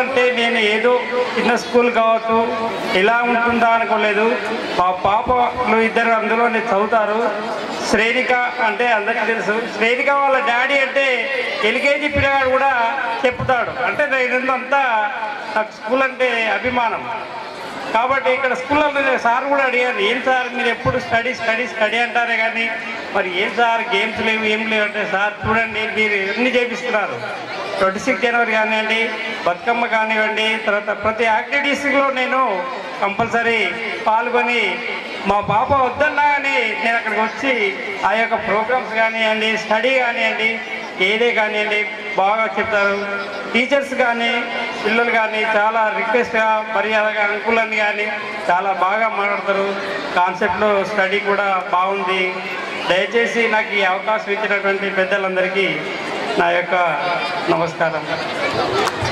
అంటే నేను ఏదో చిన్న స్కూల్ కావచ్చు ఇలా ఉంటుందా అనుకోలేదు మా పాపలు ఇద్దరు అందులోనే చదువుతారు శ్రేణిక అంటే అందరికీ తెలుసు శ్రేణిక వాళ్ళ డాడీ అంటే ఎల్కేజీ పిల్లగాడు కూడా చెప్తాడు అంటే ఇదంతా నాకు స్కూల్ అంటే అభిమానం కాబట్టి ఇక్కడ స్కూల్లో నేను సార్ కూడా అడిగాను ఏం సార్ మీరు ఎప్పుడు స్టడీ స్టడీ స్టడీ అంటారే కానీ మరి ఏం సార్ గేమ్స్ లేవు ఏం లేవు అంటే సార్ చూడండి మీరు ఎన్ని చేపిస్తున్నారు ట్వంటీ సిక్స్ జనవరి కానివ్వండి బతుకమ్మ కానివ్వండి తర్వాత ప్రతి యాక్టివిటీస్లో నేను కంపల్సరీ పాల్గొని మా పాప వద్దన్నా కానీ నేను అక్కడికి వచ్చి ఆ యొక్క ప్రోగ్రామ్స్ కానివ్వండి స్టడీ కానివ్వండి ఏదే కానివ్వండి బాగా చెప్తారు టీచర్స్ కానీ పిల్లలు కానీ చాలా రిక్వెస్ట్గా మర్యాదగా అనుకూలని కానీ చాలా బాగా మాట్లాడతారు కాన్సెప్ట్లో స్టడీ కూడా బాగుంది దయచేసి నాకు ఈ అవకాశం ఇచ్చినటువంటి పెద్దలందరికీ నా యొక్క నమస్కారం